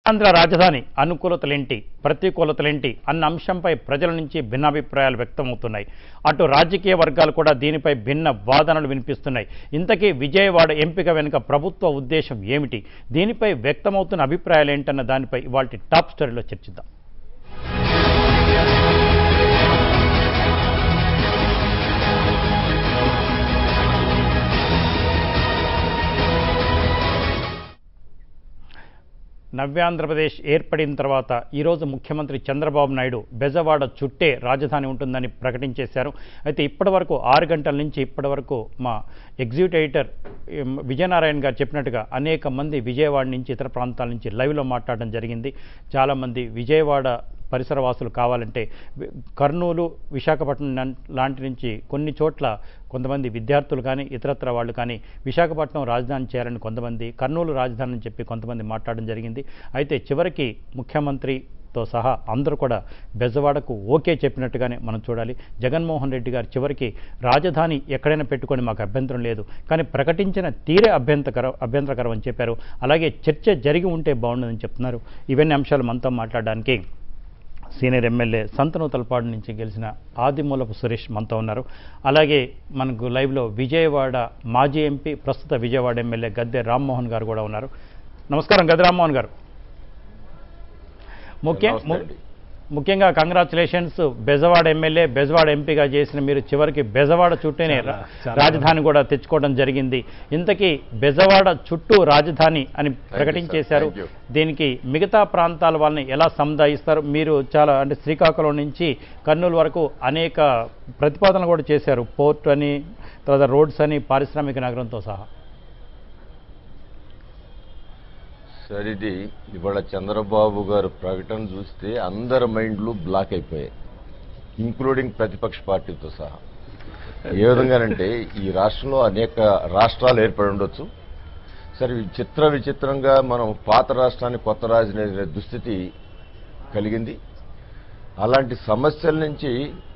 ఆంధ్ర రాజధాని అనుకూలతలేంటి ప్రతికూలతలేంటి అన్న అంశంపై ప్రజల నుంచి భిన్నాభిప్రాయాలు వ్యక్తమవుతున్నాయి అటు రాజకీయ వర్గాలు కూడా దీనిపై భిన్న వాదనలు వినిపిస్తున్నాయి ఇంతకీ విజయవాడ ఎంపిక వెనుక ప్రభుత్వ ఉద్దేశం ఏమిటి దీనిపై వ్యక్తమవుతున్న అభిప్రాయాలు ఏంటన్న దానిపై ఇవాళ టాప్ స్టోరీలో చర్చిద్దాం నవ్యాంధ్రప్రదేశ్ ఏర్పడిన తర్వాత ఈరోజు ముఖ్యమంత్రి చంద్రబాబు నాయుడు బెజవాడ చుట్టే రాజధాని ఉంటుందని ప్రకటించేశారు అయితే ఇప్పటివరకు ఆరు గంటల నుంచి ఇప్పటివరకు మా ఎగ్జిక్యూటివ్ ఎడిటర్ ఎం, విజయనారాయణ గారు చెప్పినట్టుగా అనేక మంది విజయవాడ నుంచి ఇతర ప్రాంతాల నుంచి లైవ్లో మాట్లాడడం జరిగింది చాలామంది విజయవాడ పరిసర వాసులు కావాలంటే వి- కర్నూలు విశాఖపట్నం నం- లాంటి నుంచి కొన్ని చోట్ల కొంతమంది విద్యార్థులు కానీ ఇతరత్ర వాళ్ళు కానీ విశాఖపట్నం రాజధాని చేయాలని కొంతమంది కర్నూలు రాజధాని అని చెప్పి కొంతమంది మాట్లాడడం జరిగింది అయితే చివరికి ముఖ్యమంత్రితో సహా అందరూ కూడా బెజవాడకు ఓకే చెప్పినట్టుగానే మనం చూడాలి జగన్మోహన్ రెడ్డి గారు చివరికి రాజధాని ఎక్కడైనా పెట్టుకొని మాకు అభ్యంతరం లేదు కానీ ప్రకటించిన తీరే అభ్యంతకర అభ్యంతరకరం అని చెప్పారు అలాగే చర్చ జరిగి ఉంటే బాగుండదని చెప్తున్నారు ఇవన్నీ అంశాలు మనతో మాట్లాడడానికి సీనియర్ ఎమ్మెల్యే సంతనూతలపాడు నుంచి గెలిచిన ఆదిమూలపు సురేష్ మనతో ఉన్నారు అలాగే మనకు లైవ్లో విజయవాడ మాజీ ఎంపీ ప్రస్తుత విజయవాడ ఎమ్మెల్యే గద్దె రామ్మోహన్ గారు కూడా ఉన్నారు నమస్కారం గద్దె రామ్మోహన్ గారు ముఖ్య నమస్తే ము- అండి. ముఖ్యంగా కంగ్రాచులేషన్స్ బెజవాడ ఎమ్మెల్యే బెజవాడ ఎంపీగా చేసిన మీరు చివరికి బెజవాడ చుట్టూనే రా- చాలా రాజధాని కూడా తెచ్చుకోవడం జరిగింది ఇంతకీ బెజవాడ చుట్టూ రాజధాని అని sir. ప్రకటించేశారు Thank you. దీనికి మిగతా ప్రాంతాల వాళ్ళని ఎలా సముదాయిస్తారు మీరు చాలా అంటే శ్రీకాకుళం నుంచి కర్నూలు వరకు అనేక ప్రతిపాదనలు కూడా చేశారు పోర్ట్ అని తర్వాత రోడ్స్ అని పారిశ్రామిక నగరంతో సహా సార్ ఇది ఇవాళ చంద్రబాబు గారు ప్రకటన చూస్తే అందరి మైండ్లు బ్లాక్ అయిపోయాయి ఇంక్లూడింగ్ ప్రతిపక్ష పార్టీతో సహా ఏ విధంగానంటే ఈ రాష్ట్రంలో అనేక రాష్ట్రాలు ఏర్పడి ఉండొచ్చు సరే విచిత్ర విచిత్రంగా మనం పాత రాష్ట్రాన్ని కొత్త రాజధాని అనే దుస్థితి కలిగింది అలాంటి సమస్యల నుంచి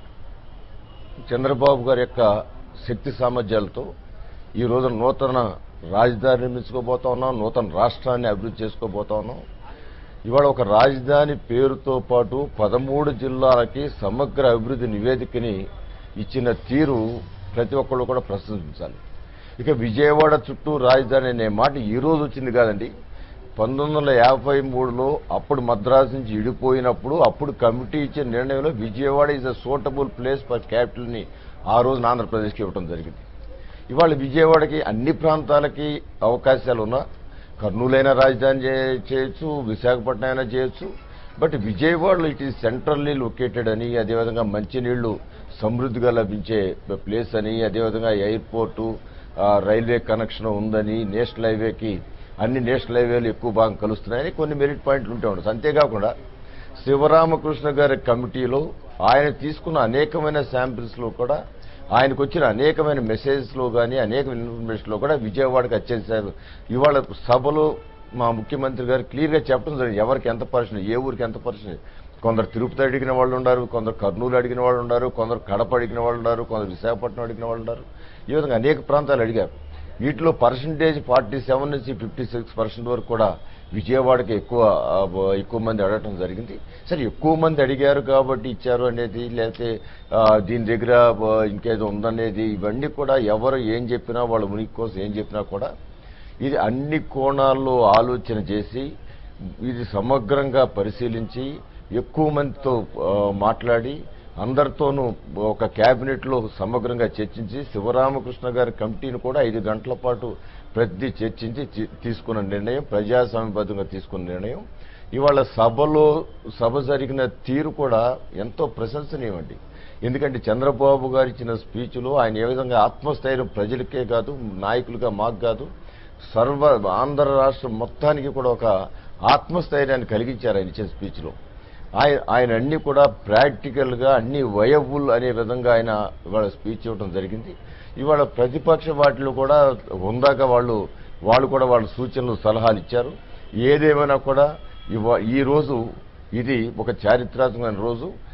చంద్రబాబు గారి యొక్క శక్తి సామర్థ్యాలతో ఈ రోజు నూతన రాజధాని నిర్మించుకోబోతా ఉన్నాం నూతన రాష్ట్రాన్ని అభివృద్ధి చేసుకోబోతా ఉన్నాం ఇవాళ ఒక రాజధాని పేరుతో పాటు పదమూడు జిల్లాలకి సమగ్ర అభివృద్ధి నివేదికని ఇచ్చిన తీరు ప్రతి ఒక్కళ్ళు కూడా ప్రశంసించాలి ఇక విజయవాడ చుట్టూ రాజధాని అనే మాట ఈ రోజు వచ్చింది కాదండి పంతొమ్మిది వందల యాభై మూడులో అప్పుడు మద్రాసు నుంచి ఇడిపోయినప్పుడు అప్పుడు కమిటీ ఇచ్చిన నిర్ణయంలో Vijayawada is a suitable place for క్యాపిటల్ని ఆ రోజున ఆంధ్రప్రదేశ్కి ఇవ్వడం జరిగింది ఇవాళ విజయవాడకి అన్ని ప్రాంతాలకి అవకాశాలు ఉన్నా కర్నూలైనా రాజధాని చే- చేయొచ్చు విశాఖపట్నం అయినా చేయొచ్చు బట్ విజయవాడలో ఇట్ ఈస్ సెంట్రల్లీ లొకేటెడ్ అని అదేవిధంగా మంచినీళ్లు సమృద్ధిగా లభించే ప్లేస్ అని అదేవిధంగా ఎయిర్పోర్టు ఆ, రైల్వే కనెక్షన్ ఉందని నేషనల్ హైవేకి అన్ని నేషనల్ హైవేలు ఎక్కువ భాగం కలుస్తున్నాయని కొన్ని మెరిట్ పాయింట్లు ఉంటే ఉండొచ్చు అంతేకాకుండా శివరామకృష్ణ గారి కమిటీలో ఆయన తీసుకున్న అనేకమైన శాంపిల్స్లో కూడా ఆయనకు వచ్చిన అనేకమైన మెసేజ్లో కానీ అనేక ఇన్ఫర్మేషన్లో కూడా విజయవాడకి వచ్చేసారు ఇవాళ సభలో మా ముఖ్యమంత్రి గారు క్లియర్గా చెప్పడం జరిగింది ఎవరికి ఎంత పర్సెంట్ ఏ ఊరికి ఎంత పర్సెంట్ కొందరు తిరుపతి అడిగిన వాళ్ళు ఉన్నారు కొందరు కర్నూలు అడిగిన వాళ్ళు ఉన్నారు కొందరు కడప అడిగిన వాళ్ళు ఉన్నారు కొందరు విశాఖపట్నం అడిగిన వాళ్ళు ఉన్నారు ఈ విధంగా అనేక ప్రాంతాలు అడిగారు వీటిలో పర్సంటేజ్ ఫార్టీ సెవెన్ నుంచి ఫిఫ్టీ సిక్స్ పర్సెంట్ వరకు కూడా విజయవాడకి ఎక్కువ ఆ, బ- ఎక్కువ మంది అడగటం జరిగింది సరే ఎక్కువ మంది అడిగారు కాబట్టి ఇచ్చారు అనేది లేకపోతే ఆ, దీని దగ్గర బ- ఇంకేదో ఉందనేది ఇవన్నీ కూడా ఎవరు ఏం చెప్పినా వాళ్ళ ఉనికి కోసం ఏం చెప్పినా కూడా ఇది అన్ని కోణాల్లో ఆలోచన చేసి ఇది సమగ్రంగా పరిశీలించి ఎక్కువ మందితో ఆ, మాట్లాడి అందరితోనూ ఒక కేబినెట్ లో సమగ్రంగా చర్చించి శివరామకృష్ణ గారి కమిటీని కూడా ఐదు గంటల పాటు ప్రతి చర్చించి చి- తీసుకున్న నిర్ణయం ప్రజాస్వామ్యబద్ధంగా తీసుకున్న నిర్ణయం ఇవాళ సభలో సభ జరిగిన తీరు కూడా ఎంతో ప్రశంసనీయమండి ఎందుకంటే చంద్రబాబు గారు ఇచ్చిన స్పీచ్లో ఆయన ఏ విధంగా ఆత్మస్థైర్యం ప్రజలకే కాదు నాయకులుగా మాకు కాదు సర్వ ఆంధ్ర రాష్ట్రం మొత్తానికి కూడా ఒక ఆత్మస్థైర్యాన్ని కలిగించారు ఆయన ఇచ్చిన స్పీచ్లో ఆయన ఆయన అన్ని కూడా ప్రాక్టికల్ గా అన్ని వయబుల్ అనే విధంగా ఆయన ఇవాళ స్పీచ్ ఇవ్వడం జరిగింది ఇవాళ ప్రతిపక్ష వాటిలో కూడా ఉందాక వాళ్ళు వాళ్ళు కూడా వాళ్ళ సూచనలు సలహాలు ఇచ్చారు ఏదేమైనా కూడా ఇవా ఈ రోజు ఇది ఒక చారిత్రాత్మకమైన రోజు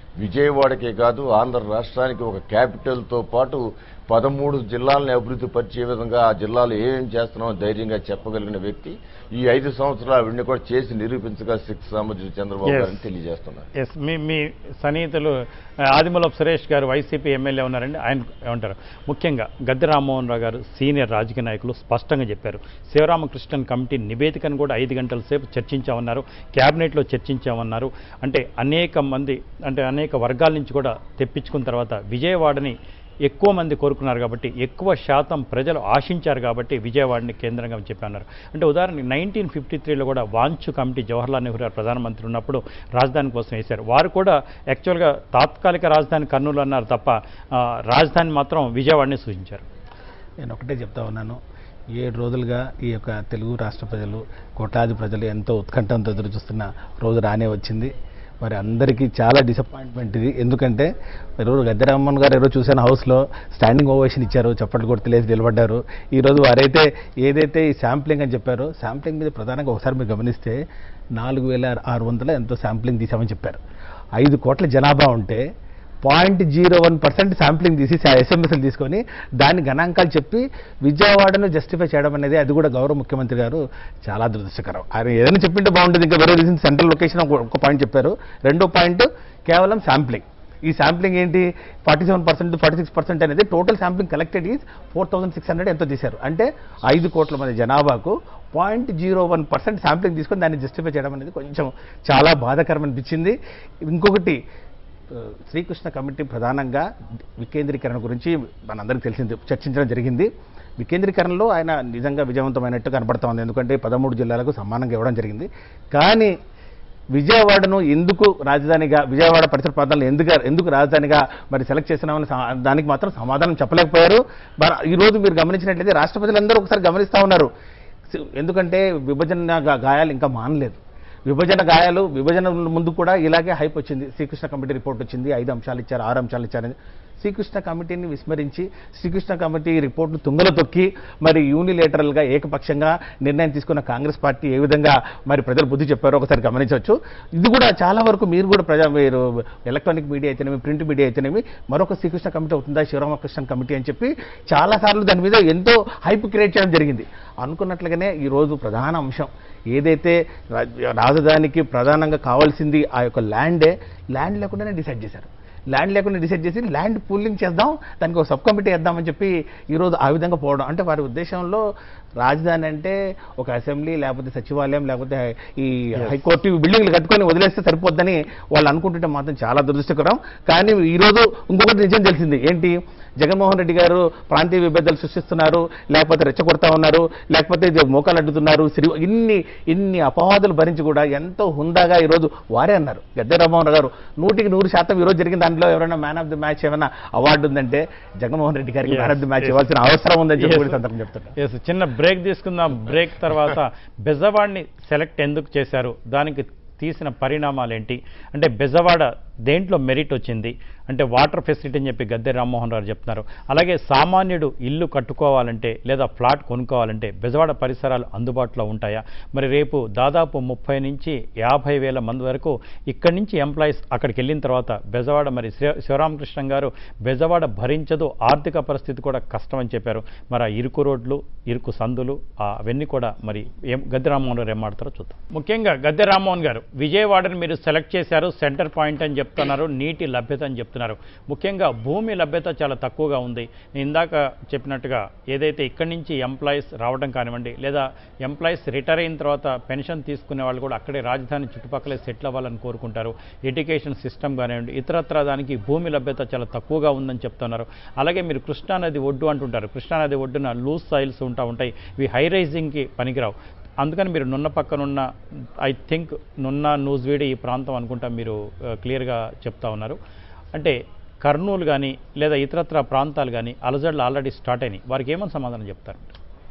విజయవాడకే కాదు ఆంధ్ర రాష్ట్రానికి ఒక క్యాపిటల్తో పాటు పదమూడు జిల్లాలను అభివృద్ధి పరిచే విధంగా ఆ జిల్లాలో ఏమేం చేస్తున్నామో ధైర్యంగా చెప్పగలిగిన వ్యక్తి ఈ ఐదు సంవత్సరాలు అవన్నీ కూడా చేసి నిరూపించగా శక్తి సామర్థ్యం చంద్రబాబు Yes. గారిని తెలియజేస్తున్నారు ఎస్ మీ మీ సన్నిహితులు ఆ, ఆదిమూలపు సురేష్ గారు వైసీపీ ఎమ్మెల్యే ఉన్నారండి ఆయన ఏమంటారు ముఖ్యంగా గద్దె రామ్మోహన్ రావు గారు సీనియర్ రాజకీయ నాయకులు స్పష్టంగా చెప్పారు శివరామకృష్ణన్ కమిటీ నివేదికను కూడా ఐదు గంటల సేపు చర్చించామన్నారు క్యాబినెట్లో చర్చించామన్నారు అంటే అనేక మంది అంటే అనేక వర్గాల నుంచి కూడా తెప్పించుకున్న తర్వాత విజయవాడని ఎక్కువ మంది కోరుకున్నారు కాబట్టి ఎక్కువ శాతం ప్రజలు ఆశించారు కాబట్టి విజయవాడని కేంద్రంగా చెప్పన్నారు అంటే ఉదాహరణకి నైన్టీన్ ఫిఫ్టీ త్రీలో కూడా వాంచు కమిటీ జవహర్లాల్ నెహ్రూ గారు ప్రధానమంత్రి ఉన్నప్పుడు రాజధాని కోసం వేశారు వారు కూడా యాక్చువల్గా తాత్కాలిక రాజధాని కర్నూలు అన్నారు తప్ప ఆ, రాజధాని మాత్రం విజయవాడని సూచించారు నేను ఒకటే చెప్తా ఉన్నాను ఏడు రోజులుగా ఈ యొక్క తెలుగు రాష్ట్ర ప్రజలు కోట్లాది ప్రజలు ఎంతో ఉత్కంఠంతో ఎదురు చూస్తున్న రోజు రానే వచ్చింది మరి అందరికీ చాలా డిసప్పాయింట్మెంట్ ఇది ఎందుకంటే ఈరోజు గద్దెరామన్ గారు ఎవరో చూశాను హౌస్లో స్టాండింగ్ ఓవేషన్ ఇచ్చారు చప్పట్లు కొట్టి లేచి నిలబడ్డారు ఈరోజు వారైతే ఏదైతే ఈ శాంప్లింగ్ అని చెప్పారో శాంప్లింగ్ మీద ప్రధానంగా ఒకసారి మీరు గమనిస్తే నాలుగు వేల ఆరు వందల ఎంతో శాంప్లింగ్ తీసామని చెప్పారు ఐదు కోట్ల జనాభా ఉంటే point zero one percent sampling తీసి ఎస్ఎంఎస్లు తీసుకొని దాని గణాంకాలు చెప్పి విజయవాడను జస్టిఫై చేయడం అనేది అది కూడా గౌరవ ముఖ్యమంత్రి గారు చాలా దురదృష్టకరం ఆయన ఏదైనా చెప్పింటే బాగుంటుంది ఇంకా వేరే రీజన్ సెంట్రల్ లొకేషన్ ఒక పాయింట్ చెప్పారు రెండో పాయింట్ కేవలం శాంప్లింగ్ ఈ శాంప్లింగ్ ఏంటి forty seven percent forty six percent అనేది total sampling collected is four thousand six hundred ఎంతో తీశారు అంటే ఐదు కోట్ల మంది జనాభాకు point zero one percent sampling తీసుకొని దాన్ని జస్టిఫై చేయడం అనేది కొంచెం చాలా బాధాకరం అనిపించింది ఇంకొకటి ఆ, శ్రీకృష్ణ కమిటీ ప్రధానంగా వికేంద్రీకరణ గురించి మనందరికీ తెలిసింది చర్చించడం జరిగింది వికేంద్రీకరణలో ఆయన నిజంగా విజయవంతమైనట్టు కనబడతా ఉంది ఎందుకంటే పదమూడు జిల్లాలకు సమానంగా ఇవ్వడం జరిగింది కానీ విజయవాడను ఎందుకు రాజధానిగా విజయవాడ పరిసర ప్రాంతాలను ఎందుకు ఎందుకు రాజధానిగా మరి సెలెక్ట్ చేసినామని సా- దానికి మాత్రం సమాధానం చెప్పలేకపోయారు మరి ఈరోజు మీరు గమనించినట్లయితే రాష్ట్ర ప్రజలందరూ ఒకసారి గమనిస్తూ ఉన్నారు ఎందుకంటే విభజన గా- గాయాలు ఇంకా మానలేదు విభజన గాయాలు విభజన ముందు కూడా ఇలాగే హైప్ వచ్చింది శ్రీకృష్ణ కమిటీ రిపోర్ట్ వచ్చింది ఐదు అంశాలు ఇచ్చారు ఆరు అంశాలు ఇచ్చారని శ్రీకృష్ణ కమిటీని విస్మరించి శ్రీకృష్ణ కమిటీ రిపోర్ట్ను తుంగలో తొక్కి మరి యూనిలేటరల్గా ఏకపక్షంగా నిర్ణయం తీసుకున్న కాంగ్రెస్ పార్టీ ఏ విధంగా మరి ప్రజలు బుద్ధి చెప్పారో ఒకసారి గమనించవచ్చు ఇది కూడా చాలా వరకు మీరు కూడా ప్రజా మీరు ఎలక్ట్రానిక్ మీడియా అయితేనేమి ప్రింట్ మీడియా అయితేనేమి మరొక శ్రీకృష్ణ కమిటీ అవుతుందా శివరామకృష్ణ కమిటీ అని చెప్పి చాలాసార్లు దాని మీద ఎంతో హైప్ క్రియేట్ చేయడం జరిగింది అనుకున్నట్లుగానే ఈ రోజు ప్రధాన అంశం ఏదైతే రా- రాజధానికి ప్రధానంగా కావాల్సింది ఆ యొక్క ల్యాండే ల్యాండ్ లేకుండానే డిసైడ్ చేశారు ల్యాండ్ లేకుండా డిసైడ్ చేసి ల్యాండ్ పూలింగ్ చేద్దాం దానికి ఒక సబ్ కమిటీ వేద్దామని చెప్పి ఈరోజు ఆ విధంగా పోవడం అంటే వారి ఉద్దేశంలో రాజధాని అంటే ఒక అసెంబ్లీ లేకపోతే సచివాలయం లేకపోతే ఈ హైకోర్టు ఈ బిల్డింగ్లు కట్టుకొని వదిలేస్తే సరిపోద్దని వాళ్ళు అనుకుంటుంటే మాత్రం చాలా దురదృష్టకరం కానీ ఈరోజు ఇంకొకటి నిజం తెలిసింది ఏంటి జగన్మోహన్ రెడ్డి గారు ప్రాంతీయ విభేదాలు సృష్టిస్తున్నారు లేకపోతే రెచ్చగొడతా ఉన్నారు లేకపోతే ఇది మోకాలు అడ్డుతున్నారు సిరి ఇన్ని ఇన్ని అపవాదులు భరించి కూడా ఎంతో హుందాగా ఈరోజు వారే అన్నారు గద్దె రామ్మోహన్ గారు నూటికి నూరు శాతం ఈరోజు జరిగిన దాంట్లో ఎవరైనా మ్యాన్ ఆఫ్ ది మ్యాచ్ ఏమైనా అవార్డు ఉందంటే జగన్మోహన్ రెడ్డి గారికి Yes, man of the match yes. ఇవ్వాల్సిన అవసరం ఉందని చెప్పి కూడా Yes. సందర్భం చెప్తున్నారు ఎస్ చిన్న బ్రేక్ తీసుకుందాం బ్రేక్ తర్వాత బెజవాడిని సెలెక్ట్ ఎందుకు చేశారు దానికి తీసిన పరిణామాలు ఏంటి అంటే బెజవాడ దేంట్లో మెరిట్ వచ్చింది అంటే వాటర్ ఫెసిలిటీ అని చెప్పి గద్దె రామ్మోహన్ రావు చెప్తున్నారు అలాగే సామాన్యుడు ఇల్లు కట్టుకోవాలంటే లేదా ఫ్లాట్ కొనుక్కోవాలంటే బెజవాడ పరిసరాలు అందుబాటులో ఉంటాయా మరి రేపు దాదాపు ముప్పై నుంచి యాభై వేల మంది వరకు ఇక్కడి నుంచి ఎంప్లాయీస్ అక్కడికి వెళ్ళిన తర్వాత బెజవాడ మరి శివ శివరామకృష్ణ గారు బెజవాడ భరించదు ఆర్థిక పరిస్థితి కూడా కష్టం అని చెప్పారు మరి ఆ ఇరుకు రోడ్లు ఇరుకు సందులు ఆ అవన్నీ కూడా మరి ఏం గద్దె రామ్మోహన్ గారు ఏం మాడతారో చూద్దాం ముఖ్యంగా గద్దె రామ్మోహన్ గారు విజయవాడని మీరు సెలెక్ట్ చేశారు సెంటర్ పాయింట్ అని చెప్తున్నారు నీటి లభ్యత అని చెప్తున్నారు ముఖ్యంగా భూమి లభ్యత చాలా తక్కువగా ఉంది నేను ఇందాక చెప్పినట్టుగా ఏదైతే ఇక్కడి నుంచి ఎంప్లాయీస్ రావడం కానివ్వండి లేదా ఎంప్లాయీస్ రిటైర్ అయిన తర్వాత పెన్షన్ తీసుకునే వాళ్ళు కూడా అక్కడే రాజధాని చుట్టుపక్కలే సెటిల్ అవ్వాలని కోరుకుంటారు ఎడ్యుకేషన్ సిస్టమ్ కానివ్వండి ఇతరత్ర దానికి భూమి లభ్యత చాలా తక్కువగా ఉందని చెప్తున్నారు అలాగే మీరు కృష్ణానది ఒడ్డు అంటుంటారు కృష్ణానది ఒడ్డున లూజ్ సాయిల్స్ ఉంటా ఉంటాయి ఇవి హై రైజింగ్కి పనికిరావు అందుకని మీరు నున్న పక్కనున్న ఐ థింక్ నున్న నూజివీడి ఈ ప్రాంతం అనుకుంటా మీరు క్లియర్గా చెప్తా ఉన్నారు అంటే కర్నూలు కానీ లేదా ఇతరత్ర ప్రాంతాలు కానీ అలజడులు ఆల్రెడీ స్టార్ట్ అయినాయి వారికి ఏమని సమాధానం చెప్తారు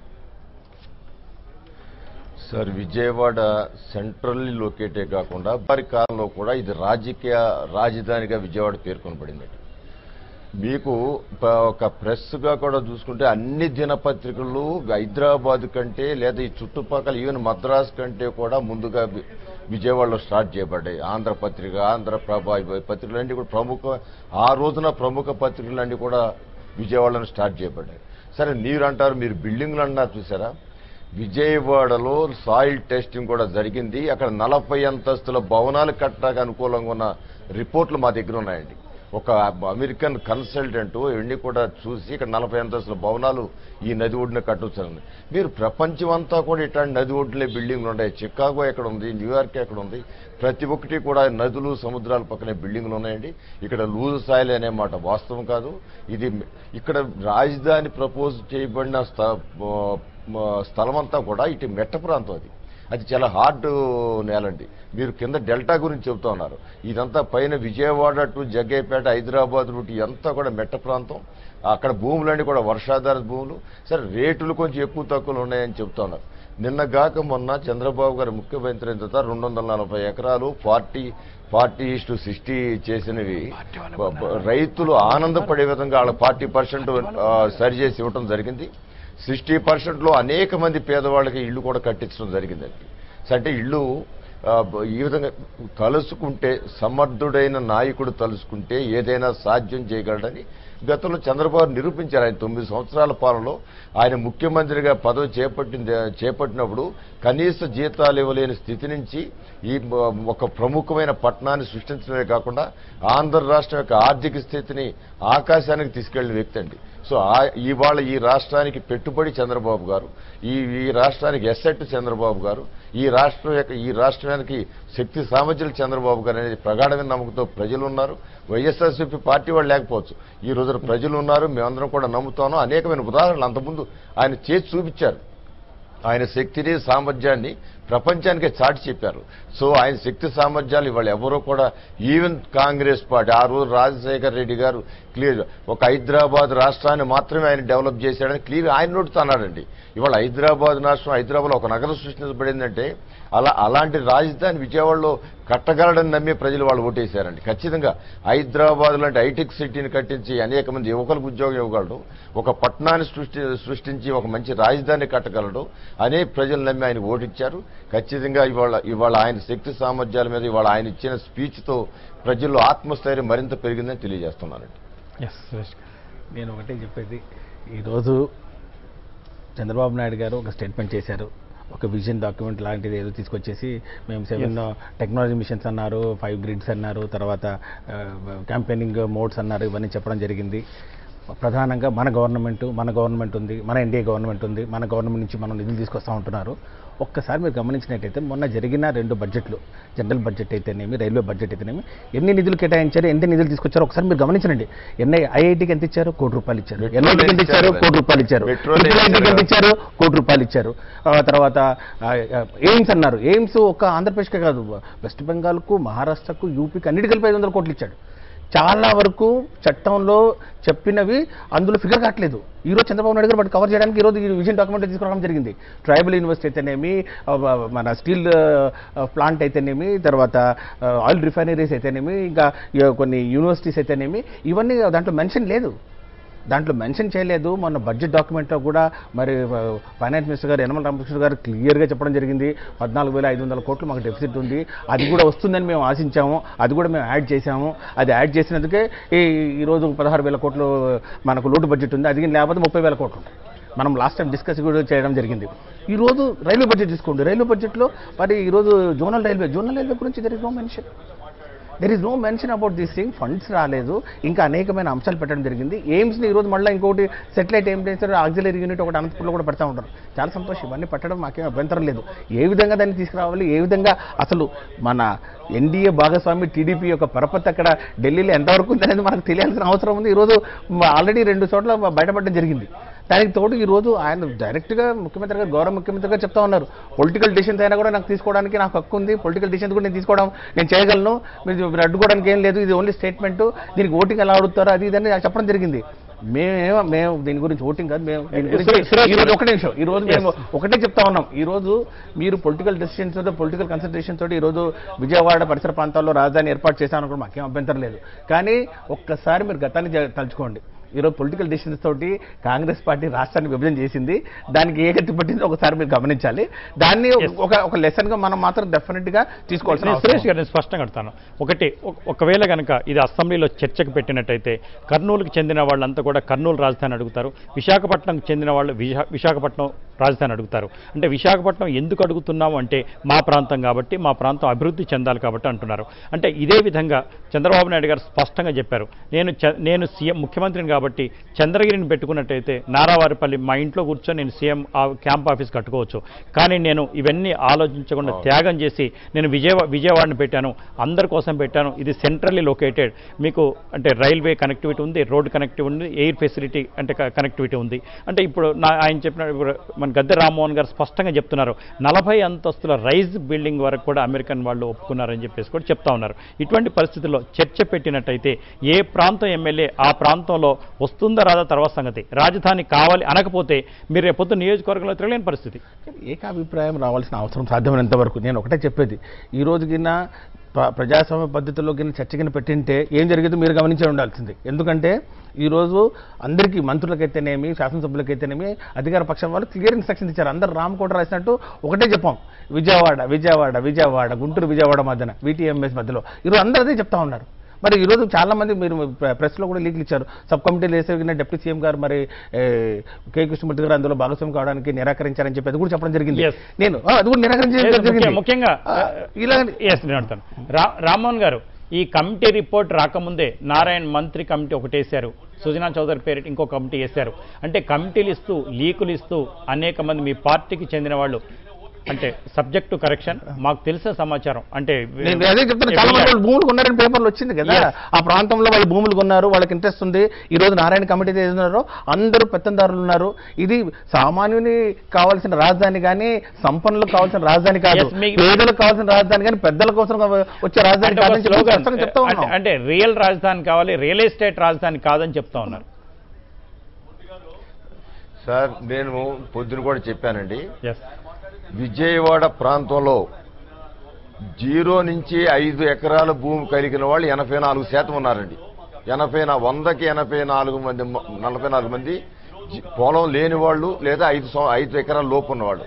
సార్ విజయవాడ సెంట్రల్లీ లొకేటే కాకుండా వారి కాలంలో కూడా ఇది రాజకీయ రాజధానిగా విజయవాడ పేర్కొనబడింది మీకు ప- ఒక ప్రెస్గా కూడా చూసుకుంటే అన్ని దినపత్రికలు హైదరాబాద్ కంటే లేదా ఈ చుట్టుపక్కల ఈవెన్ మద్రాస్ కంటే కూడా ముందుగా వి- విజయవాడలో స్టార్ట్ చేయబడ్డాయి ఆంధ్రపత్రిక ఆంధ్రప్రభ ఇవి పత్రికలన్నీ కూడా ప్రముఖ ఆ రోజున ప్రముఖ పత్రికలన్నీ కూడా విజయవాడలో స్టార్ట్ చేయబడ్డాయి సరే మీరు అంటారు మీరు బిల్డింగ్లు అన్నారు చూసారా విజయవాడలో సాయిల్ టెస్టింగ్ కూడా జరిగింది అక్కడ నలభై అంతస్తుల భవనాలు కట్టడానికి అనుకూలంగా ఉన్న రిపోర్ట్లు మా దగ్గర ఉన్నాయండి ఒక అమెరికన్ కన్సల్టెంట్ ఇవన్నీ కూడా చూసి ఇక్కడ నలభై అంతస్తుల భవనాలు ఈ నది ఒడ్డున కట్టొచ్చారు మీరు ప్రపంచం అంతా కూడా ఇట్లాంటి నది ఒడ్డునే బిల్డింగ్లు ఉన్నాయి చికాగో ఎక్కడ ఉంది న్యూయార్క్ ఎక్కడ ఉంది ప్రతి ఒక్కటి కూడా నదులు సముద్రాల పక్కనే బిల్డింగ్లు ఉన్నాయండి ఇక్కడ లూజ్ సాయిల్ అనే మాట వాస్తవం కాదు ఇది ఇక్కడ రాజధాని ప్రపోజ్ చేయబడిన స్థ- మ- స్థలం అంతా కూడా ఇటు మెట్ట ప్రాంతం అది అది చాలా హార్డ్ నేలండి మీరు కింద డెల్టా గురించి చెబుతా ఉన్నారు ఇదంతా పైన విజయవాడ టు జగ్గేపేట హైదరాబాద్ రూట్ ఇదంతా కూడా మెట్ట ప్రాంతం అక్కడ భూములన్నీ కూడా వర్షాధార భూములు సరే రేటులు కొంచెం ఎక్కువ తక్కువలు ఉన్నాయని చెప్తా ఉన్నారు నిన్న గాక మొన్న చంద్రబాబు గారు ముఖ్యమంత్రి అయిన తర్వాత రెండు వందల నలభై ఎకరాలు ఫార్టీ ఫార్టీ ఇస్టు సిక్స్టీ చేసినవి బ- బ- రైతులు ఆనందపడే విధంగా వాళ్ళ ఫార్టీ పర్సెంట్ సరిచేసి ఇవ్వటం జరిగింది సిక్స్టీ పర్సెంట్లో అనేక మంది పేదవాళ్ళకి ఇల్లు కూడా కట్టించడం జరిగిందండి సో అంటే ఇల్లు ఆ, బ- ఈ విధంగా తలుసుకుంటే సమర్థుడైన నాయకుడు తలుసుకుంటే ఏదైనా సాధ్యం చేయగలడని గతంలో చంద్రబాబు నిరూపించారు ఆయన తొమ్మిది సంవత్సరాల పాలనలో ఆయన ముఖ్యమంత్రిగా పదవి చేపట్టింది చేపట్టినప్పుడు కనీస జీతాలు ఇవ్వలేని స్థితి నుంచి ఈ మ- ఒక ప్రముఖమైన పట్టణాన్ని సృష్టించడమే కాకుండా ఆంధ్ర రాష్ట్రం యొక్క ఆర్థిక స్థితిని ఆకాశానికి తీసుకెళ్లిన వ్యక్తి అండి సో ఆ- ఇవాళ ఈ రాష్ట్రానికి పెట్టుబడి చంద్రబాబు గారు ఈ ఈ రాష్ట్రానికి ఎస్సెట్ చంద్రబాబు గారు ఈ రాష్ట్రం యొక్క ఈ రాష్ట్రానికి శక్తి సామర్థ్యాలు చంద్రబాబు గారు అనేది ప్రగాఢమైన నమ్మకంతో ప్రజలు ఉన్నారు వైఎస్ఆర్సీపీ పార్టీ వాళ్ళు లేకపోవచ్చు ఈ రోజున ప్రజలు ఉన్నారు మేమందరం కూడా నమ్ముతాను అనేకమైన ఉదాహరణలు అంతకుముందు ఆయన చేసి చూపించారు ఆయన శక్తిని సామర్థ్యాన్ని ప్రపంచానికే చాటి చెప్పారు సో ఆయన శక్తి సామర్థ్యాలు ఇవాళ ఎవరో కూడా ఈవెన్ కాంగ్రెస్ పార్టీ ఆ రోజు రాజశేఖర్ రెడ్డి గారు క్లియర్ ఒక హైదరాబాద్ రాష్ట్రాన్ని మాత్రమే ఆయన డెవలప్ చేశాడని క్లియర్ ఆయన నోటితో అన్నాడండి ఇవాళ హైదరాబాద్ రాష్ట్రం హైదరాబాద్ ఒక నగరం సృష్టించబడిందంటే అలా అలాంటి రాజధాని విజయవాడలో కట్టగలడని నమ్మి ప్రజలు వాళ్ళు ఓటేశారండి ఖచ్చితంగా హైదరాబాద్ లాంటి హైటెక్ సిటీని కట్టించి అనేక మంది యువకులకు ఉద్యోగం ఇవ్వగలడు ఒక పట్టణాన్ని సృష్టి సృష్టించి ఒక మంచి రాజధాని కట్టగలడు అనే ప్రజలు నమ్మి ఆయన ఓటిచ్చారు ఖచ్చితంగా ఇవాళ ఇవాళ ఆయన శక్తి సామర్థ్యాల మీద ఇవాళ ఆయన ఇచ్చిన స్పీచ్తో ప్రజల్లో ఆత్మస్థైర్యం మరింత పెరిగిందని తెలియజేస్తున్నానండి ఎస్ సురేష్ గారు. నేను ఒకటే చెప్పేది ఈరోజు చంద్రబాబు నాయుడు గారు ఒక స్టేట్మెంట్ చేశారు ఒక విజన్ డాక్యుమెంట్ లాంటిది ఏదో తీసుకొచ్చేసి మేము సెవెన్ టెక్నాలజీ మిషన్స్ అన్నారు ఫైవ్ గ్రిడ్స్ అన్నారు తర్వాత క్యాంపెయినింగ్ మోడ్స్ అన్నారు ఇవన్నీ చెప్పడం జరిగింది ప్రధానంగా మన గవర్నమెంట్ మన గవర్నమెంట్ ఉంది మన ఎన్డీఏ గవర్నమెంట్ ఉంది మన గవర్నమెంట్ నుంచి మనం నిధులు తీసుకొస్తా ఉంటున్నారు ఒక్కసారి మీరు గమనించినట్టయితే మొన్న జరిగిన రెండు బడ్జెట్లు జనరల్ బడ్జెట్ అయితేనేమి రైల్వే బడ్జెట్ అయితేనేమి ఎన్ని నిధులు కేటాయించారు ఎన్ని నిధులు తీసుకొచ్చారో ఒకసారి మీరు గమనించండి ఎన్ఐ ఐఐటికి ఎంత ఇచ్చారు కోటి రూపాయలు ఇచ్చారు మెట్రో ఎన్ఐటికి ఎంత ఇచ్చారు ఇచ్చారు. కోటి రూపాయలు ఇచ్చారు మెట్రో విద్యార్థికి ఎంత ఇచ్చారు. ఇచ్చారు కోటి రూపాయలు ఇచ్చారు ఆ తర్వాత ఆ, ఆ, ఎయిమ్స్ అన్నారు ఎయిమ్స్ ఒక్క ఆంధ్రప్రదేశ్కే కాదు వెస్ట్ బెంగాల్కు మహారాష్ట్రకు యూపీకి అన్నిటి కలిపి ఐదు వందల కోట్లు ఇచ్చాడు చాలా వరకు చట్టంలో చెప్పినవి అందులో ఫిగర్ కావట్లేదు ఈరోజు చంద్రబాబు నాయుడు గారు వాటి కవర్ చేయడానికి ఈరోజు ఈ విజన్ డాక్యుమెంట్ తీసుకురావడం జరిగింది ట్రైబల్ యూనివర్సిటీ అయితేనేమి ఆ, మన స్టీల్ ప్లాంట్ అయితేనేమి తర్వాత ఆయిల్ రిఫైనరీస్ అయితేనేమి ఇంకా ఈ కొన్ని యూనివర్సిటీస్ అయితేనేమి ఇవన్నీ దాంట్లో మెన్షన్ లేదు దాంట్లో మెన్షన్ చేయలేదు మొన్న బడ్జెట్ డాక్యుమెంట్లో కూడా మరి ఆ, ఫైనాన్స్ మినిస్టర్ గారు యనమల రామకృష్ణ గారు క్లియర్గా చెప్పడం జరిగింది పద్నాలుగు వేల ఐదు వందల కోట్లు మాకు డెఫిసిట్ ఉంది అది కూడా వస్తుందని మేము ఆశించాము అది కూడా మేము యాడ్ చేశాము అది యాడ్ చేసినందుకే ఈ ఈరోజు పదహారు వేల కోట్లు మనకు లోటు బడ్జెట్ ఉంది అది లేకపోతే ముప్పై వేల కోట్లు ఉంటాయి మనం లాస్ట్ టైం డిస్కస్ కూడా చేయడం జరిగింది ఈ రోజు రైల్వే బడ్జెట్ తీసుకోండి రైల్వే బడ్జెట్లో మరి ఈరోజు జోనల్ రైల్వే జోనల్ రైల్వే గురించి there is no mention there is no mention about this thing funds రాలేదు ఇంకా అనేకమైన అంశాలు పెట్టడం జరిగింది ఎయిమ్స్ని ఈరోజు మళ్ళీ ఇంకోటి సెటిలైట్ ఎయిమ్ చేస్తారు ఆక్సిలరీ యూనిట్ ఒకటి అనంతపురంలో కూడా పెడతా ఉంటారు చాలా సంతోషం ఇవన్నీ పెట్టడం మాకేం అభ్యంతరం లేదు ఏ విధంగా దాన్ని తీసుకురావాలి ఏ విధంగా అసలు మన ఎన్డీఏ భాగస్వామి టీడీపీ యొక్క పరపతి అక్కడ ఢిల్లీలో ఎంతవరకు ఉందనేది మనకు తెలియాల్సిన అవసరం ఉంది ఈరోజు ఆల్రెడీ రెండు చోట్ల బయటపడడం జరిగింది దానికి తోడు ఈ రోజు ఆయన డైరెక్ట్గా ముఖ్యమంత్రి గారు గౌరవ ముఖ్యమంత్రిగా చెప్తా ఉన్నారు పొలిటికల్ డిసిషన్స్ అయినా కూడా నాకు తీసుకోవడానికి నాకు హక్కు ఉంది పొలిటికల్ డిసిషన్స్ కూడా నేను తీసుకోవడం నేను చేయగలను మీరు మీరు అడ్డుకోవడానికి ఏం లేదు ఇది ఓన్లీ స్టేట్మెంట్ దీనికి ఓటింగ్ ఎలా అడుగుతారో అది ఇది అని చెప్పడం జరిగింది మేమేమో మేము దీని గురించి ఓటింగ్ కాదు మేము దీని సురేష్, గురించి సురేష్ ఈ రోజు గారు. ఒకటే నిమిషం ఈ రోజు మేము ఒకటే చెప్తా ఉన్నాం ఈ రోజు మీరు పొలిటికల్ డెసిషన్స్ తోటి పొలిటికల్ కన్సల్టేషన్ తోటి ఈ రోజు విజయవాడ పరిసర ప్రాంతాల్లో రాజధాని ఏర్పాటు చేశాను కూడా మాకేం అభ్యంతరం లేదు కానీ ఒక్కసారి మీరు గతాన్ని జ- తలుచుకోండి ఈరోజు పొలిటికల్ డెసిషన్స్ తోటి కాంగ్రెస్ పార్టీ రాష్ట్రాన్ని విభజన చేసింది దానికి ఏ గతి పట్టిందో ఒకసారి మీరు గమనించాలి దాన్ని ఒక ఒక లెసన్ గా మనం మాత్రం డెఫినెట్ గా తీసుకోవాల్సిన నేను అవసరం సురేష్ గారు నేను స్పష్టంగా అడుగుతాను ఒకటి ఒక- ఒకవేళ కనుక ఇది అసెంబ్లీలో చర్చకు పెట్టినట్టయితే కర్నూలుకి చెందిన వాళ్ళంతా కూడా కర్నూలు రాజధాని అడుగుతారు విశాఖపట్నంకి చెందిన వాళ్ళు విశా- విశాఖపట్నం రాజధాని అడుగుతారు అంటే విశాఖపట్నం ఎందుకు అడుగుతున్నాము అంటే మా ప్రాంతం కాబట్టి మా ప్రాంతం అభివృద్ధి చెందాలి కాబట్టి అంటున్నారు అంటే ఇదే విధంగా చంద్రబాబు నాయుడు గారు స్పష్టంగా చెప్పారు నేను చ- నేను సీఎం ముఖ్యమంత్రిని కాబట్టి చంద్రగిరిని పెట్టుకున్నట్టయితే నారావారిపల్లి మా ఇంట్లో కూర్చొని నేను సీఎం ఆ క్యాంప్ ఆఫీస్ కట్టుకోవచ్చు కానీ నేను ఇవన్నీ ఆలోచించకుండా త్యాగం చేసి నేను విజయవా విజయవాడని పెట్టాను అందరి కోసం పెట్టాను ఇది సెంట్రల్లీ లొకేటెడ్ మీకు అంటే రైల్వే కనెక్టివిటీ ఉంది రోడ్ కనెక్టివిటీ ఉంది ఎయిర్ ఫెసిలిటీ అంటే కనెక్టివిటీ ఉంది అంటే ఇప్పుడు నా ఆయన చెప్పిన ఇప్పుడు మన గద్దె రామ్మోహన్ గారు స్పష్టంగా చెప్తున్నారు నలభై అంతస్తుల రైజ్ బిల్డింగ్ వరకు కూడా అమెరికన్ వాళ్ళు ఒప్పుకున్నారని చెప్పేసి కూడా చెప్తా ఉన్నారు ఇటువంటి పరిస్థితుల్లో చర్చ పెట్టినట్టయితే ఏ ప్రాంతం ఎమ్మెల్యే ఆ ప్రాంతంలో వస్తుందా రాదా తర్వాత సంగతి రాజధాని కావాలి అనకపోతే మీరు రేపొద్దు నియోజకవర్గంలో తిరగలేని పరిస్థితి ఏకాభిప్రాయం రావాల్సిన అవసరం సాధ్యమైనంత వరకు నేను ఒకటే చెప్పేది ఈ రోజు కింద ప్ర- ప్రజాస్వామ్య పద్ధతిలో కింద చర్చ కింద పెట్టింటే ఏం జరిగిందో మీరు గమనించే ఉండాల్సింది ఎందుకంటే ఈరోజు అందరికీ మంత్రులకైతేనేమి శాసనసభ్యులకైతేనేమి అధికార పక్షం వాళ్ళు క్లియర్ ఇన్స్ట్రక్షన్స్ ఇచ్చారు అందరు రామకోట రాసినట్టు ఒకటే చెప్పాం విజయవాడ విజయవాడ విజయవాడ గుంటూరు విజయవాడ మధ్యన విటిఎంఎస్ మధ్యలో ఈరోజు అందరూ అదే చెప్తా ఉన్నారు మరి ఈరోజు చాలా మంది మీరు ప్ర- ప్రెస్లో కూడా లీక్లు ఇచ్చారు సబ్ కమిటీలు వేసే డిప్యూటీ సీఎం గారు మరి ఏ, కే కృష్ణమూర్తి గారు అందులో భాగస్వామి కావడానికి నిరాకరించారని చెప్పి అది కూడా చెప్పడం జరిగింది Yes. నేను ఆ, అది కూడా నిరాకరించడం Yes, జరిగింది ముఖ్య- ముఖ్యంగా ఆ, ఇలా ఎస్ నేను అడుగుతాను రా రామ్మోహన్ గారు ఈ కమిటీ రిపోర్ట్ రాకముందే నారాయణ మంత్రి కమిటీ ఒకటి వేశారు సుజనా చౌదరి పేరిట ఇంకో కమిటీ వేశారు అంటే కమిటీలు ఇస్తూ లీకులు ఇస్తూ అనేక మంది మీ పార్టీకి చెందిన వాళ్ళు అంటే సబ్జెక్ట్ టు కరెక్షన్ మాకు తెలిసిన సమాచారం అంటే నేను అదే చెప్తాను చాలా మంది వాళ్ళు భూములు కొన్నారని పేపర్లు వచ్చింది కదా Yes. ఆ ప్రాంతంలో వాళ్ళు భూములు కొన్నారు వాళ్ళకి ఇంట్రెస్ట్ ఉంది ఈ రోజు నారాయణ కమిటీ చేస్తున్నారో అందరూ పెత్తందారులు ఉన్నారు ఇది సామాన్యుని కావాల్సిన రాజధాని కానీ సంపన్నులకు కావాల్సిన రాజధాని కాదు Yes, మీ- పేదలకు కావాల్సిన రాజధాని కానీ పెద్దల కోసం వచ్చే రాజధాని అంటే ఒక కాదని చెప్పి slogan, స్పష్టంగా చెప్తా అంటే- ఉన్నాం అంటే రియల్ రాజధాని కావాలి రియల్ ఎస్టేట్ రాజధాని కాదని చెప్తా ఉన్నారు సార్ నేను పొద్దున కూడా చెప్పానండి ఎస్ విజయవాడ ప్రాంతంలో జీరో నుంచి ఐదు ఎకరాల భూమి కలిగిన వాళ్ళు ఎనభై నాలుగు శాతం ఉన్నారండి ఎనభై నా వందకి ఎనభై నాలుగు మంది మ- నలభై నాలుగు మంది జి- పొలం లేని వాళ్ళు లేదా ఐదు సం- ఐదు ఎకరాల లోపు ఉన్నవాళ్ళు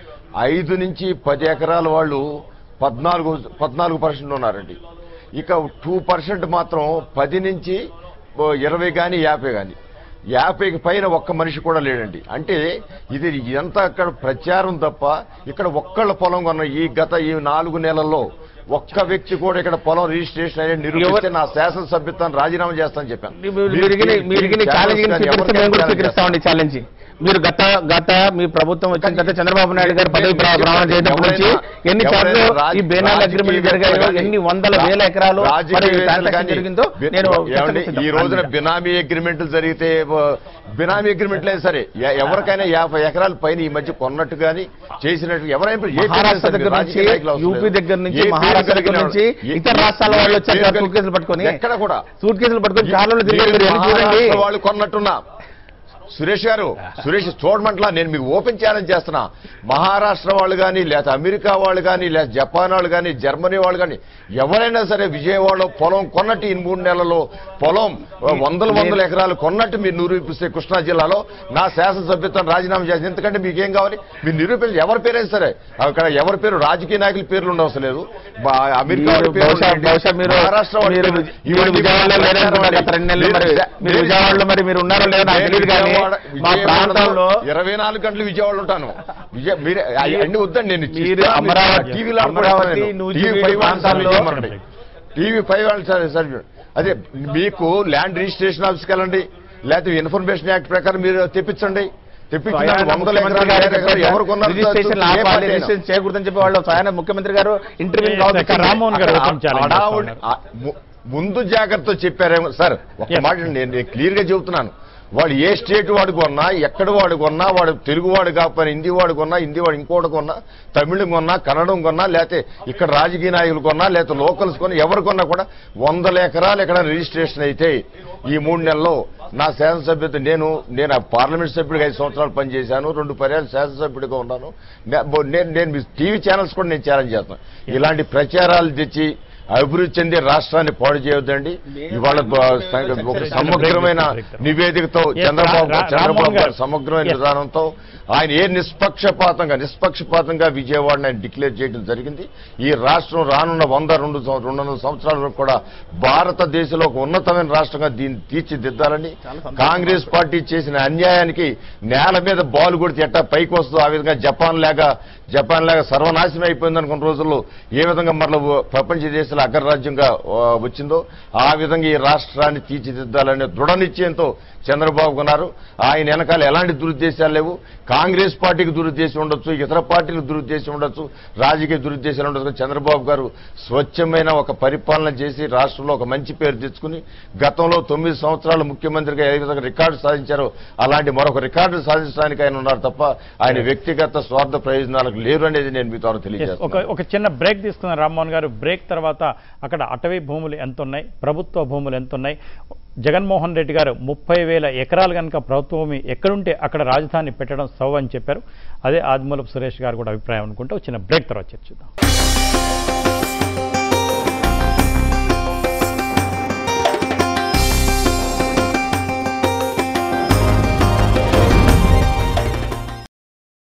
ఐదు నుంచి పది ఎకరాల వాళ్ళు పద్నాలుగు పద్నాలుగు పర్సెంట్ ఉన్నారండి ఇక టూ పర్సెంట్ మాత్రం పది నుంచి ఓ ఇరవై కానీ యాభై కానీ యాభైకి పైన ఒక్క మనిషి కూడా లేడండి అంటే ఇది ఎంత అక్కడ ప్రచారం తప్ప ఇక్కడ ఒక్కళ్ళ పొలం కొన్న ఈ గత ఈ నాలుగు నెలల్లో ఒక్క వ్యక్తి కూడా ఇక్కడ పొలం రిజిస్ట్రేషన్ అయ్యే నిరూపిస్తే నా శాసనసభ్యత్వాన్ని రాజీనామా చేస్తానని చెప్పాను మీరు ఛాలెంజ్ స్వీకరిస్తే మేము కూడా స్వీకరిస్తామండి ఛాలెంజ్ మీరు గత గత మీ ప్రభుత్వం వచ్చిన తర్వాత చంద్రబాబు నాయుడు గారు పదవి ప్ర- ప్రమాణం చేయడం నుంచి ఎన్ని సార్లు ఈ బేనాల అగ్రిమెంట్ జరిగాయో ఎన్ని వందల వేల ఎకరాలు మరి transaction జరిగిందో నేను ఏమండి, ఖచ్చితంగా ఈ రోజున సిద్ధం. బినామీ అగ్రిమెంట్లు జరిగితే బ- బినామీ అగ్రిమెంట్ లేదు సరే ఎ- ఎవరికైనా యాభై ఎకరాల పైన ఈ మధ్య కొన్నట్టు కానీ చేసినట్టు ఎవరైనా ఏ పేరు మహారాష్ట్ర సరే, దగ్గర రాజకీయ నుంచి నాయకులు అవసరం యూపీ లేదు. దగ్గర నుంచి ఏ పేరు మహారాష్ట్ర దగ్గర కలిగిన నుంచి ఏ- ఇతర రాష్ట్రాల ఏ వాళ్ళు పేరు వచ్చారు కలిగిన- సూట్ కేసులు పట్టుకొని ఎక్కడ కూడా సూట్ కేసులు పట్టుకొని కాలంలో తిరిగారు మీరు వెళ్ళి చూడండి మహారాష్ట్ర వాళ్ళు కొన్నట్టున్నా సురేష్ గారు సురేష్ చూడమంటలా నేను మీకు ఓపెన్ ఛాలెంజ్ చేస్తున్నా మహారాష్ట్ర వాళ్ళు కానీ లేకపోతే అమెరికా వాళ్ళు కానీ లేదా జపాన్ వాళ్ళు కానీ జర్మనీ వాళ్ళు కానీ ఎవరైనా సరే విజయవాడలో పొలం కొన్నట్టు ఈ మూడు నెలల్లో పొలం వందల వందల ఎకరాలు కొన్నట్టు మీరు నిరూపిస్తే కృష్ణా జిల్లాలో నా శాసనసభ్యత్వం రాజీనామా చేసి ఎందుకంటే మీకు ఏం కావాలి మీరు నిరూపించి ఎవరి పేరైనా సరే అక్కడ ఎవరి పేరు రాజకీయ నాయకుల పేర్లు ఉండవసరం లేదు బా- అమెరికా వాళ్ళ మీరు పేరు బహుశా ఉండండి, బహుశా మీరు మహారాష్ట్ర వాళ్ళ మీరు పేరు- మీరు ఇవన్నీ విజయవాడలో లేరనుకుంటా గత రెండు నెలలు మరి మీరు విజయవాడలో మరి మీరు ఉన్నారో లేదో నాకు తెలియదు కానీ మా ప్రాంతంలో ఇరవై నాలుగు గంటలు విజయవాడలో ఉంటాను విజయ మీరు అన్ని వద్దండి నేను మీరు అమరావతి- టీవీలో అమరావతి, నూజివీడు ప్రాంతాల్లో టీవీ ఫైవ్ వాళ్ళు సరే సరే అదే మీకు ల్యాండ్ రిజిస్ట్రేషన్ ఆఫీస్కి వెళ్ళండి లేకపోతే ఇన్ఫర్మేషన్ యాక్ట్ ప్రకారం మీరు తెప్పించండి తెప్పించిన స్వయాన వందల ముఖ్యమంత్రి ఎకరాలు గారు వేల ఎకరాలు ఎవరు కొన్నారు రిజిస్ట్రేషన్ ఏ ఆపాలి పార్టీ అయినా. రిజిస్ట్రేషన్ చేయకూడదని చెప్పి వాళ్ళు స్వయాన ముఖ్యమంత్రి గారు ఇంటర్వ్యూ Yes, ఇక్కడ రామ్మోహన్ గారు ఓపెన్ ఛాలెంజ్ చేస్తా హడావుడి ఉన్నారు. ఆ, ము- ముందు జాగ్రత్త చెప్పారేమో సార్ ఒక Yes. మాట నేను నేను క్లియర్ గా చెబుతున్నాను వాడు ఏ స్టేట్ వాడు కొన్నా ఎక్కడ వాడు కొన్నా వాడు తెలుగు వాడు కాకపోయినా హిందీ వాడు కొన్నా హిందీ వాడు ఇంకోటి కొన్నా తమిళం కొన్నా కన్నడం కొన్నా లేకపోతే ఇక్కడ రాజకీయ నాయకులు కొన్నా లేకపోతే లోకల్స్ కొన్నా ఎవరు కొన్నా కూడా వందల ఎకరాలు ఎక్కడ రిజిస్ట్రేషన్ అయితే ఈ మూడు నెలల్లో నా శాసనసభ్యత నేను నేను ఆ పార్లమెంట్ సభ్యుడిగా ఐదు సంవత్సరాలు పనిచేశాను రెండు పర్యాలు శాసనసభ్యుడిగా ఉన్నాను నే- బో- నేను నేను మీ టీవీ ఛానల్స్ కూడా నేను ఛాలెంజ్ చేస్తాను ఇలాంటి ప్రచారాలు తెచ్చి అభివృద్ధి చెందే రాష్ట్రాన్ని పాడు చేయొద్దండి ఇవాళ బ- ఒక సమగ్రమైన నివేదికతో Yes, చంద్రబాబు రా- రా- చంద్రబాబు రామ్మోహన్ గారు గారు. సమగ్రమైన Yes. విధానంతో ఆయన ఏ నిష్పక్షపాతంగా నిష్పక్షపాతంగా విజయవాడని ఆయన డిక్లేర్ చేయడం జరిగింది ఈ రాష్ట్రం రానున్న వంద రెండు సం- రెండున్నర సంవత్సరాల వరకు కూడా భారతదేశంలో ఒక ఉన్నతమైన రాష్ట్రంగా దీన్ని తీర్చిదిద్దాలని కాంగ్రెస్ పార్టీ చేసిన అన్యాయానికి నేల మీద బాల్ కొడితే ఎట్టా పైకి వస్తుందో ఆ విధంగా జపాన్ లాగా జపాన్ లాగా సర్వనాశనం అయిపోయింది అనుకున్న రోజుల్లో ఏ విధంగా మరల ప్రపంచ దేశాల అగ్రరాజ్యంగా ఆ, వచ్చిందో ఆ విధంగా ఈ రాష్ట్రాన్ని తీర్చిదిద్దాలనే దృఢ నిశ్చయంతో చంద్రబాబు ఉన్నారు ఆయన వెనకాల ఎలాంటి దురుద్దేశాలు లేవు కాంగ్రెస్ పార్టీకి దురుద్దేశం ఉండొచ్చు ఇతర పార్టీలకు దురుద్దేశం ఉండొచ్చు రాజకీయ దురుద్దేశాలు ఉండొచ్చు కానీ చంద్రబాబు గారు స్వచ్ఛమైన ఒక పరిపాలన చేసి రాష్ట్రంలో ఒక మంచి పేరు తెచ్చుకుని గతంలో తొమ్మిది సంవత్సరాలు ముఖ్యమంత్రిగా ఏ విధంగా రికార్డు సాధించారో అలాంటి మరొక రికార్డు సాధించడానికి ఆయన ఉన్నారు తప్ప ఆయన వ్యక్తిగత స్వార్థ ప్రయోజనాలకు లేరు అనేది నేను మీతో Yes, ఒక తెలియజేస్తాను ఒక చిన్న బ్రేక్ తీసుకున్న రామ్మోహన్ గారు బ్రేక్ తర్వాత అక్కడ అటవీ భూములు ఎంత ఉన్నాయి ప్రభుత్వ భూములు ఎంత ఉన్నాయి జగన్మోహన్ రెడ్డి గారు ముప్పై వేల ఎకరాలు కనుక ప్రభుత్వ భూమి ఎక్కడుంటే అక్కడ రాజధాని పెట్టడం సవ్ అని చెప్పారు అదే ఆదిమూలపు సురేష్ గారు కూడా అభిప్రాయం అనుకుంటే ఒక చిన్న బ్రేక్ తర్వాత చర్చిద్దాం